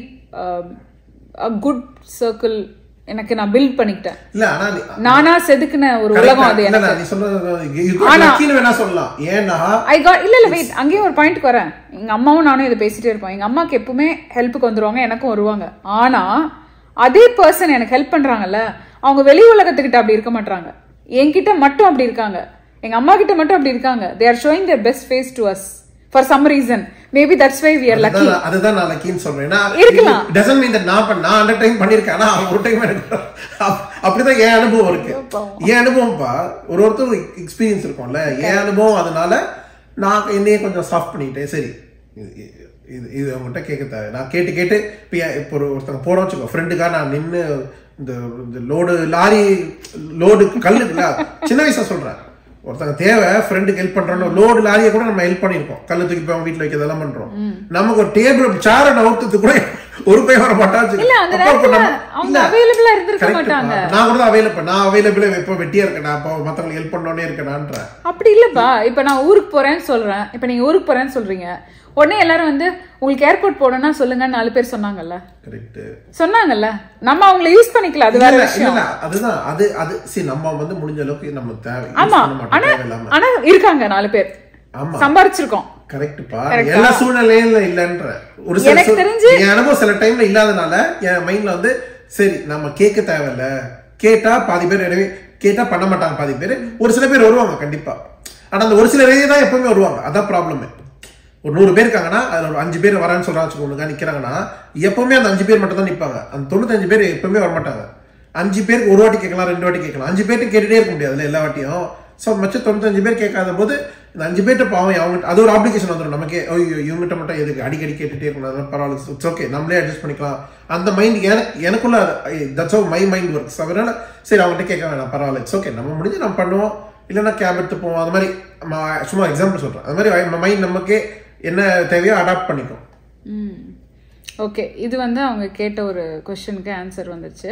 a good circle எனக்கு நான் பில்ட் பண்ணிக்கிட்டேன் இல்ல ஆனா நீ- நானா செதுக்குன ஒரு உலகம் அது இல்ல, எனக்கு இல்ல, நீ சொன்னது லக்கின்னு வேணா சொல்லலாம் ஏன்னா ஐ காட் இல்ல இல்ல வெயிட் அங்கேயும் ஒரு பாயிண்ட்க்கு வரேன் எங்க அம்மாவும் நானும் இதை பேசிட்டே இருப்போம் எங்க அம்மாக்கு எப்பவுமே ஹெல்ப்புக்கு வந்துருவாங்க எனக்கும் வருவாங்க ஆனா அதே பர்சன் எனக்கு ஹெல்ப் பண்றாங்கல்ல அவங்க வெளி உலகத்துக்கிட்ட அப்படி இருக்க மாட்டாங்க என்கிட்ட மட்டும் அப்படி இருக்காங்க எங்க அம்மா கிட்ட மட்டும் அப்படி இருக்காங்க they are showing their best face to us for some reason maybe that's why we are lucky அதுதான் அதுதான் நான் லக்கின்னு சொல்றேன் ஏன்னா இருக்கலாம். டசன் மீன் நான் பண்ண நான் ஹண்ட்ரட் டைம் பண்ணிருக்கேன் ஆனா அவங்க ஒரு டைம் எனக்கு அப்- அப்படிதான் என் அனுபவம் இருக்கு என் அனுபவம்ப்பா ஒரு ஒருத்தர் எக்ஸ்பீரியன்ஸ் இருக்கும்ல என் அனுபவம் அதனால நான் என்னையே கொஞ்சம் சாஃப்ட் பண்ணிட்டேன் சரி இது- இது இது அவங்ககிட்ட கேட்க தேவை நான் கேட்டு கேட்டு இப்போ ஏன் இப்போ ஒரு ஒருத்தங்க போறோம் வச்சுக்கோ ஃப்ரெண்டுக்காக நான் நின்று இந்த இந்த லோடு லாரி லோடு கல் இருக்குல்ல சின்ன வயசுல சொல்றேன் ஒருத்தங்க தேவை ஃப்ரெண்டுக்கு ஹெல்ப் பண்றோம் லோடு லாரியை கூட நம்ம ஹெல்ப் பண்ணிருக்கோம் கல்லு தூக்கி போய் அவங்க வீட்டுல வைக்கிறதெல்லாம் பண்றோம் நமக்கு ஒரு டேபிள் சேர நவுத்துக்கு கூட ஒரு பை வர மாட்டாச்சு இல்ல, அந்த அப்போ அப்போ நேரத்துல நம்ம- அவங்க இல்ல, available ஆ இருந்திருக்க correct மாட்டாங்க. பா. நான் கூட தான் அவைலபிள் நான் அவைலபிள் எப்போ வெட்டியா இருக்கேன் அப்போ மத்தவங்களுக்கு ஹெல்ப் பண்ணோனே இருக்கேனான்றேன் அப்படி இல்லப்பா இப்ப நான் ஊருக்கு போறேன்னு சொல்றேன் இப்ப நீங்க ஊருக்கு போறேன்னு சொல்றீங்க உடனே எல்லாரும் வந்து உங்களுக்கு ஏர்போர்ட் போகணும்னா சொல்லுங்கன்னு நாலு பேர் சொன்னாங்கல்ல கரெக்ட் சொன்னாங்கல்ல நம்ம அவங்கள யூஸ் பண்ணிக்கல அது வேற இல்ல விஷயம் இல்ல அதுதான் அது அது சரி நம்ம வந்து முடிஞ்ச அளவுக்கு நம்ம தேவை use ஆமா பண்ண மாட்டோம் ஆனா தேவையில்லாம ஆனா இருக்காங்க நாலு பேர் ஆமா சம்பாரிச்சிருக்கோம் கரெக்ட்பா எல்லா சூழ்நிலையில இல்லன்ற ஒரு சில எனக்கு சூழ்- தெரிஞ்சு- என் அனுபவம் சில டைம்ல இல்லாதனால என் மைண்ட்ல வந்து சரி நம்ம கேட்க தேவையில்ல கேட்டா பாதி பேர் எனவே கேட்டா பண்ண மாட்டாங்க பாதி பேர் ஒரு சில பேர் வருவாங்க கண்டிப்பா ஆனா அந்த ஒரு சில ரேதியே தான் எப்பவுமே வருவாங்க அதான் ப்ராப்ளமே ஒரு நூறு பேர் இருக்காங்கன்னா அதுல ஒரு அஞ்சு பேர் வரான்னு சொல்றாங்க ஒண்ணுங்க நிக்கிறாங்கன்னா எப்பவுமே அந்த அஞ்சு பேர் மட்டும் தான் நிப்பாங்க அந்த தொண்ணூத்தஞ்சு பேர் எப்பவுமே வர மாட்டாங்க அஞ்சு பேருக்கு ஒரு வாட்டி கேட்கலாம் ரெண்டு வாட்டி கேட்கலாம் அஞ்சு பேர்ட்டு கேட்டுட்டே இருக்க முடியாதுல்ல எல்லா வாட்டியும் ஸோ மச்சம் தொண்ணூத்தஞ்சு பேர் கேட்காத போது இந்த அஞ்சு பேர்ட்ட பாவம் அவங்க அது ஒரு ஆப்ளிகேஷன் வந்துடும் நமக்கே ஐயோ இவங்ககிட்ட மட்டும் எதுக்கு அடிக்கடி கேட்டுட்டே இருக்கணும் அதெல்லாம் பரவாயில்ல இட்ஸ் ஓகே நம்மளே அட்ஜஸ்ட் பண்ணிக்கலாம் அந்த மைண்ட் எனக்கு எனக்குள்ள that's oh my mind works அதனால சரி அவங்ககிட்ட கேட்க வேணாம் பரவாயில்ல இட்ஸ் ஓகே நம்ம முடிஞ்சு நம்ம பண்ணுவோம் இல்லைன்னா கேப் எடுத்து போவோம் அது மாதிரி ம- சும்மா எக்ஸாம்பிள் சொல்றேன் அது மாதிரி மைண்ட் நமக்கே என்ன தேவையோ அடாப்ட் பண்ணிக்கும் ஓகே இது வந்து அவங்க கேட்ட ஒரு கொஸ்டினுக்கு ஆன்சர் வந்துருச்சு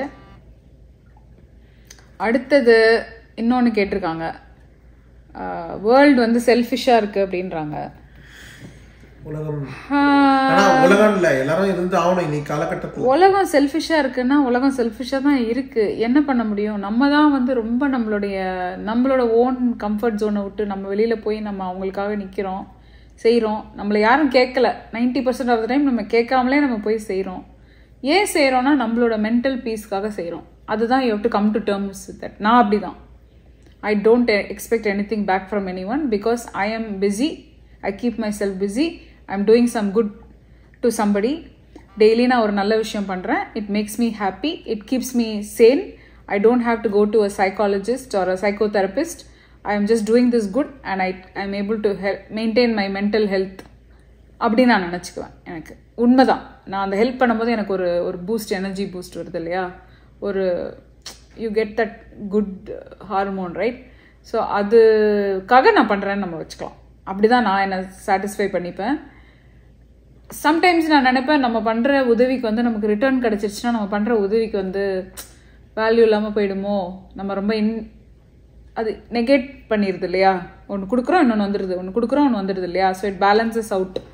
அடுத்தது இன்னொன்று கேட்டிருக்காங்க வேர்ல்டு வந்து செல்ஃபிஷாக இருக்குது அப்படின்றாங்க உலகம் ஆஹ், ஆனா உலகம் இல்ல எல்லாரும் இருந்து ஆகணும் இன்னைக்கு காலகட்டத்துல உலகம் செல்ஃபிஷாக இருக்குன்னா உலகம் செல்ஃபிஷாக தான் இருக்குது என்ன பண்ண முடியும் நம்ம தான் வந்து ரொம்ப நம்மளுடைய நம்மளோட ஓன் கம்ஃபர்ட் ஜோனை விட்டு நம்ம வெளியில் போய் நம்ம அவங்களுக்காக நிற்கிறோம் செய்கிறோம் நம்மளை யாரும் கேட்கல 90% பர்சன்ட் ஆஃப் த டைம் நம்ம கேட்காமலே நம்ம போய் செய்கிறோம் ஏன் செய்கிறோன்னா நம்மளோட மென்டல் பீஸ்க்காக செய்கிறோம் அதுதான் you to come to terms that நான் அப்படி தான் I don't uh, expect anything back from anyone because I am busy. I keep myself busy. I'm doing some good to somebody. Daily நான் ஒரு நல்ல விஷயம் பண்ணுறேன் it makes me happy it keeps me sane I don't have to go to a psychologist or a psychotherapist I am just doing this good and I I am able to help maintain my mental health அப்படி நான் நினச்சிக்குவேன் எனக்கு உண்மைதான் நான் அந்த help பண்ணும்போது எனக்கு ஒரு ஒரு பூஸ்ட் எனர்ஜி பூஸ்ட் வருது இல்லையா ஒரு you get that good hormone right so அதுக்காக நான் பண்ணுறேன்னு நம்ம வச்சுக்கலாம் அப்படி தான் நான் என்னை சாட்டிஸ்ஃபை பண்ணிப்பேன் சம்டைம்ஸ் நான் நினைப்பேன் நம்ம பண்ணுற உதவிக்கு வந்து நமக்கு ரிட்டர்ன் கிடச்சிருச்சுன்னா நம்ம பண்ணுற உதவிக்கு வந்து வேல்யூ இல்லாமல் போயிடுமோ நம்ம ரொம்ப இன் அது நெகேட் பண்ணிடுது இல்லையா ஒன்று கொடுக்குறோம் இன்னொன்று வந்துடுது ஒன்று கொடுக்குறோம் ஒன்று வந்துடுது இல்லையா ஸோ இட் பேலன்சஸ் அவுட்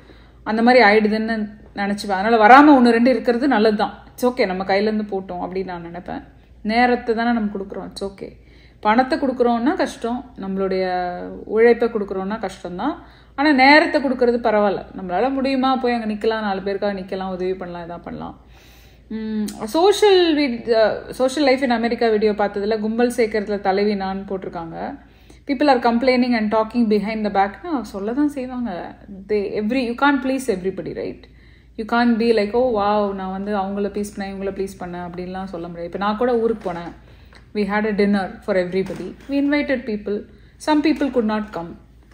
அந்த மாதிரி ஆயிடுதுன்னு நினச்சிப்பேன் அதனால் வராமல் ஒன்று ரெண்டு இருக்கிறது நல்லது தான் இட்ஸ் ஓகே நம்ம கையிலேருந்து போட்டோம் அப்படின்னு நான் நினைப்பேன் நேரத்தை தானே நம்ம கொடுக்குறோம் இட்ஸ் ஓகே பணத்தை கொடுக்குறோன்னா கஷ்டம் நம்மளுடைய உழைப்பை கொடுக்குறோன்னா கஷ்டம்தான் ஆனால் நேரத்தை கொடுக்கறது பரவாயில்ல நம்மளால முடியுமா போய் அங்கே நிற்கலாம் நாலு பேருக்காக நிற்கலாம் உதவி பண்ணலாம் இதாக பண்ணலாம் social social life in America video பார்த்ததுல கும்பல் சேர்க்கறதுல தலைவி நான் போட்டிருக்காங்க people are complaining and talking behind the பேக்னா சொல்ல தான் செய்வாங்க they every you can't please everybody right you can't be like oh wow நான் வந்து அவங்கள ப்ளீஸ் பண்ணேன் இவங்கள ப்ளீஸ் பண்ணேன் அப்படின்லாம் சொல்ல முடியாது இப்போ நான் கூட ஊருக்கு போனேன் we had a dinner for everybody we invited people some people could not come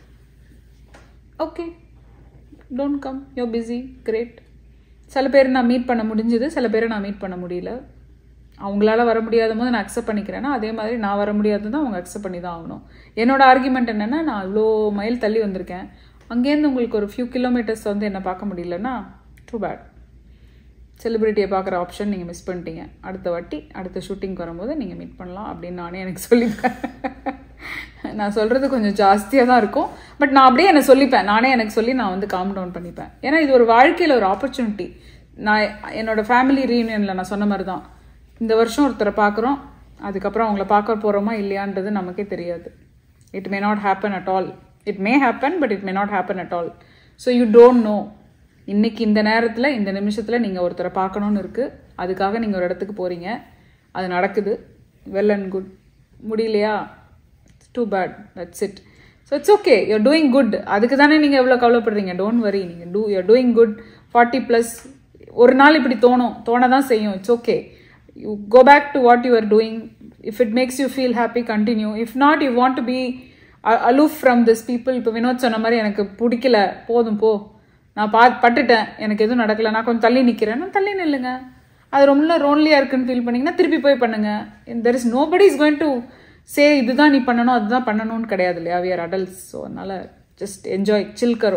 okay don't come you busy great சில பேர் நான் மீட் பண்ண முடிஞ்சது சில பேரை நான் மீட் பண்ண முடியல அவங்களால வர முடியாத போது நான் அக்செப்ட் பண்ணிக்கிறேன்னா அதே மாதிரி நான் வர முடியாது தான் அவங்க அக்செப்ட் பண்ணி தான் ஆகணும் என்னோட ஆர்குமெண்ட் என்னென்னா நான் இவ்வளோ மைல் தள்ளி வந்திருக்கேன் அங்கேருந்து உங்களுக்கு ஒரு ஃபியூ கிலோமீட்டர்ஸ் வந்து என்னை பார்க்க முடியலன்னா டூ பேட் செலிப்ரிட்டியை பார்க்குற ஆப்ஷன் நீங்கள் மிஸ் பண்ணிட்டீங்க அடுத்த வாட்டி அடுத்த ஷூட்டிங் வரும்போது நீங்கள் மீட் பண்ணலாம் அப்படின்னு நானே எனக்கு சொல்லிப்பேன் நான் சொல்கிறது கொஞ்சம் ஜாஸ்தியாக தான் இருக்கும் பட் நான் அப்படியே என்னை சொல்லிப்பேன் நானே எனக்கு சொல்லி நான் வந்து காம் டவுன் பண்ணிப்பேன் ஏன்னா இது ஒரு வாழ்க்கையில் ஒரு ஆப்பர்ச்சுனிட்டி நான் என்னோடய ஃபேமிலி ரீயூனியனில் நான் சொன்ன மாதிரி தான் இந்த வருஷம் ஒருத்தரை பார்க்குறோம் அதுக்கப்புறம் அவங்கள பார்க்க போகிறோமா இல்லையான்றது நமக்கே தெரியாது it may not happen at all it may happen but it may not happen at all so you don't know இன்னைக்கு இந்த நேரத்தில் இந்த நிமிஷத்தில் நீங்கள் ஒருத்தரை பார்க்கணுன்னு இருக்குது அதுக்காக நீங்கள் ஒரு இடத்துக்கு போகிறீங்க அது நடக்குது வெல் அண்ட் குட் முடியலையா too bad that's it so it's okay you're doing good அதுக்கு தானே நீங்கள் எவ்வளோ கவலைப்படுறீங்க டோன்ட் வரி நீங்கள் too you're doing good forty plus ஒரு நாள் இப்படி தோணும் தோண தான் செய்யும் it's okay you go back to what you are doing if it makes you feel happy continue if not you want to be aloof from this people இப்போ வினோத் சொன்ன மாதிரி எனக்கு பிடிக்கல போதும் போ நான் பா பட்டுட்டேன் எனக்கு எதுவும் நடக்கல நான் கொஞ்சம் தள்ளி நிற்கிறேன் நான் தள்ளி நில்லுங்க அது ரொம்ப ரோன்லியாக இருக்குன்னு ஃபீல் பண்ணிங்கன்னா திருப்பி போய் பண்ணுங்க there is nobody is going to say இதுதான் நீ பண்ணணும் அதுதான் பண்ணணும்னு கிடையாது இல்லையா வி ஆர் அடல்ட்ஸ் ஸோ அதனால் ஜஸ்ட் என்ஜாய் சில் கரோ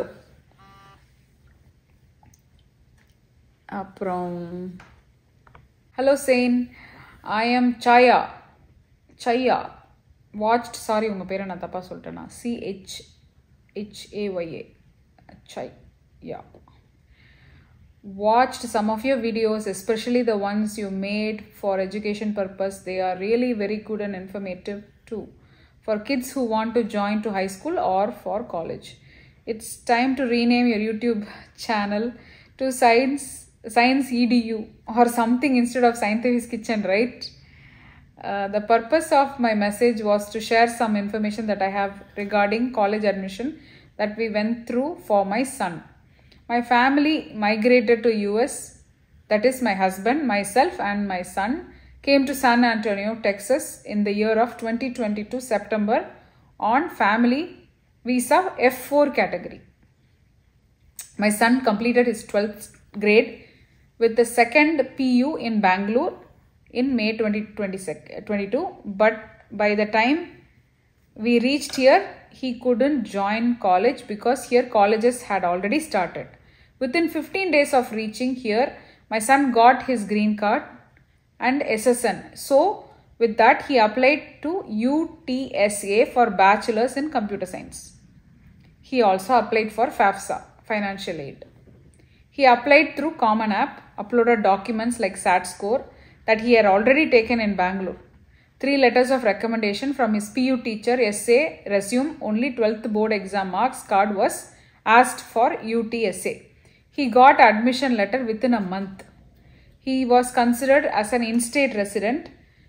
அப்புறம் ஹலோ செயின் ஐ எம் சாயா சையா வாட்ச்ட் சாரி உங்கள் பேரை நான் தப்பாக சொல்லிட்டேன்னா சிஹெச் ஹெச்ஏஒய்ஏ சை யா watched some of your videos especially the ones you made for education purpose they are really very good and informative too for kids who want to join to high school or for college it's time to rename your youtube channel to science science edu or something instead of scientific kitchen right uh, the purpose of my message was to share some information that i have regarding college admission that we went through for my son my family migrated to US. That is, my husband, myself, and my son came to San Antonio, Texas in the year of 2022 September on family visa F4 category. My son completed his 12th grade with the second PU in Bangalore in May 2022, but by the time we reached here, he couldn't join college because here colleges had already started. Within 15 days of reaching here, my son got his green card and SSN. So, with that, he applied to UTSA for bachelor's in computer science. He also applied for FAFSA, financial aid. He applied through Common App, uploaded documents like SAT score that he had already taken in Bangalore. Three letters of recommendation from his PU teacher, essay, resume, only 12th board exam marks card was asked for UTSA. He got admission letter within a month. He was considered as an in-state resident.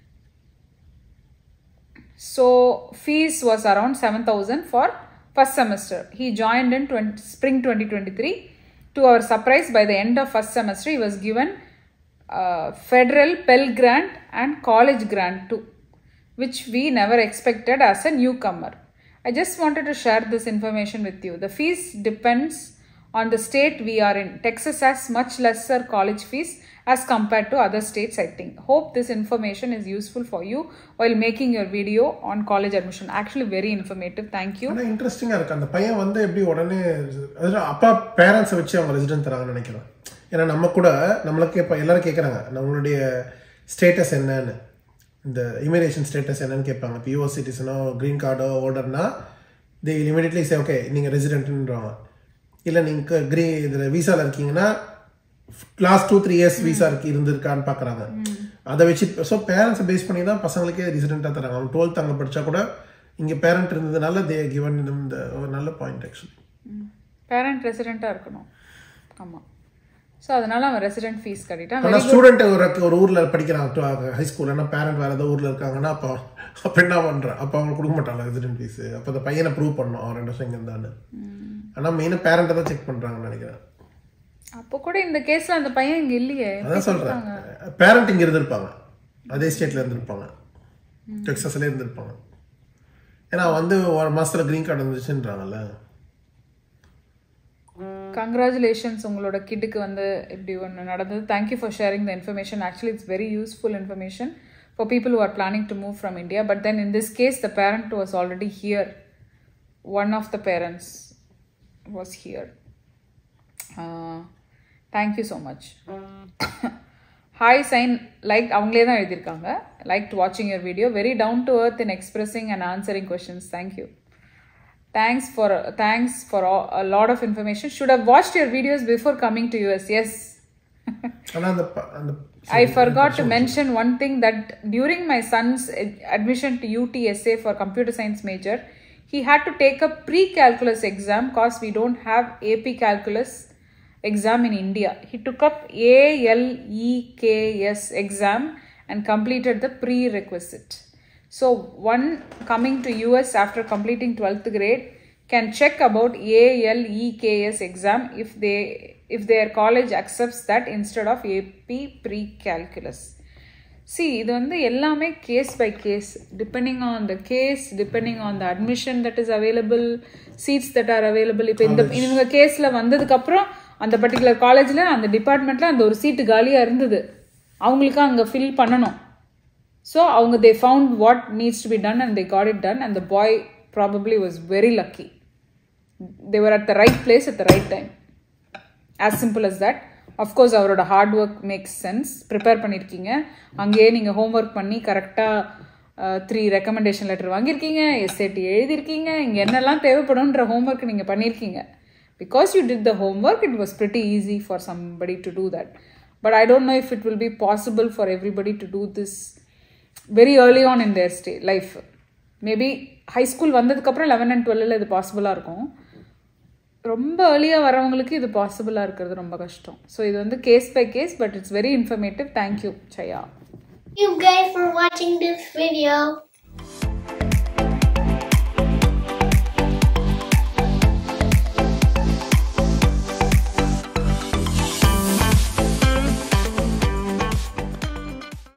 So fees was around 7000 for first semester. He joined in 20, spring 2023. To our surprise, by the end of first semester, he was given uh, federal Pell Grant and college grant too, which we never expected as a newcomer. I just wanted to share this information with you. The fees depends on the state we are in. Texas has much lesser college fees as compared to other states, I think. Hope this information is useful for you while making your video on college admission. Actually, very informative. Thank you. ஆனால் இன்ட்ரெஸ்டிங்காக இருக்குது அந்த பையன் வந்து எப்படி உடனே அதாவது அப்பா பேரண்ட்ஸை வச்சு அவங்க ரெசிடென்ட் தராங்கன்னு நினைக்கிறேன் ஏன்னா நம்ம கூட நம்மளுக்கு இப்போ எல்லாரும் கேட்குறாங்க நம்மளுடைய ஸ்டேட்டஸ் என்னன்னு இந்த இமிகிரேஷன் ஸ்டேட்டஸ் என்னன்னு கேட்பாங்க இப்போ யூஎஸ் சிட்டிசனோ க்ரீன் கார்டோ ஓல்டர்னா தே இமிடியட்லி சே ஓகே நீங்கள் ரெசிடென்ட்ன்றாங்க இல்லை நீங்கள் கிரீ இதில் விசாவில் இருக்கீங்கன்னா last two three years visa இருக்கு இருந்திருக்கான்னு பார்க்குறாங்க அதை வச்சு ஸோ பேரண்ட்ஸை பேஸ் பண்ணி தான் பசங்களுக்கே ரெசிடெண்ட்டாக தராங்க அவங்க டுவெல்த் அங்கே படித்தா கூட இங்கே பேரண்ட் இருந்ததுனால தே கிவன் இந்த ஒரு நல்ல பாயிண்ட் ஆக்சுவலி பேரண்ட் ரெசிடெண்ட்டாக இருக்கணும் ஆமாம் ஸோ அதனால அவன் ரெசிடென்ட் ஃபீஸ் கட்டிட்டான் ஆனால் ஸ்டூடெண்ட் ஒரு ஒரு ஊரில் படிக்கிறாங்க ஹை ஸ்கூல் ஆனால் பேரண்ட் வேறு ஏதோ ஊரில் இருக்காங்கன்னா அப்போ அப்போ என்ன பண்ணுறான் அப்போ அவங்க கொடுக்க மாட்டாங்க ரெசிடென்ட் ஃபீஸ் அப்போ அந்த பையனை ப்ரூவ் பண்ணணும் அவன் ரெண்டு வருஷம் இங்கே இருந்தான்னு ஆனால் மெயினாக பேரண்ட்டை தான் செக் பண்ணுறாங்கன்னு நினைக்கிறேன் அப்போ கூட இந்த கேஸில் அந்த பையன் இங்கே இல்லையே அதான் சொல்கிறேன் பேரண்ட் இங்கே இருந்திருப்பாங்க அதே ஸ்டேட்டில் இருந்திருப்பாங்க டெக்ஸஸ்ல இருந்திருப்பாங்க ஏன்னா வந்து ஒரு மாதத்தில் க்ரீன் கார்டு வந்துச்சுன்றாங்கல்ல கங்க்ராச்சுலேஷன்ஸ் உங்களோட கிட்டுக்கு வந்து இப்படி ஒன்று நடந்தது thank you for sharing the information actually it's very useful information for people who are planning to move from India. But then in this case, the parent was already here. One of the parents was here. Uh, thank you so much. Hi சைன் like அவங்களே தான் எழுதியிருக்காங்க like வாட்சிங் your video very down to earth in expressing and answering questions thank you thanks for thanks for all- a lot of information should have watched your videos before coming to us yes ஆனால் அந்த ப- அந்த I forgot to mention one thing that during my son's ad- admission to UTSA for computer science major, he had to take a pre-calculus exam because we don't have AP calculus exam in India. He took up ALEKS exam and completed the prerequisite. So one coming to US after completing 12th grade can check about ALEKS exam if they if their college accepts that instead of AP pre-calculus. See, இது வந்து எல்லாமே case by case depending on the case depending on the admission that is available seats that are available இப்போ இந்த இவங்க கேஸில் வந்ததுக்கப்புறம் அந்த particular காலேஜில் அந்த டிபார்ட்மெண்ட்டில் அந்த ஒரு சீட்டு காலியாக இருந்தது அவங்களுக்கு அங்கே ஃபில் பண்ணணும் ஸோ அவங்க they found what needs to be done and they got it done and the boy probably was very lucky they were at the right place at the right time as simple as that of course அவரோட hard work makes sense prepare பண்ணியிருக்கீங்க அங்கேயே நீங்கள் homework பண்ணி கரெக்டாக three recommendation letter வாங்கியிருக்கீங்க SAT எழுதியிருக்கீங்க இங்கே என்னெல்லாம் தேவைப்படும்ன்ற ஹோம்ஒர்க் நீங்கள் பண்ணியிருக்கீங்க because you did the homework it was pretty easy for somebody to do that but I don't know if it will be possible for everybody to do this very early on in their stay life maybe high school வந்ததுக்கப்புறம் eleven and டுவெல்லில் இது பாசிபிளாக இருக்கும் ரொம்ப ஏர்லியாக வரவங்களுக்கு இது பாசிபிளாக இருக்கிறது ரொம்ப கஷ்டம் ஸோ இது வந்து case by case but it's very informative thank you சயா you guys for watching this video.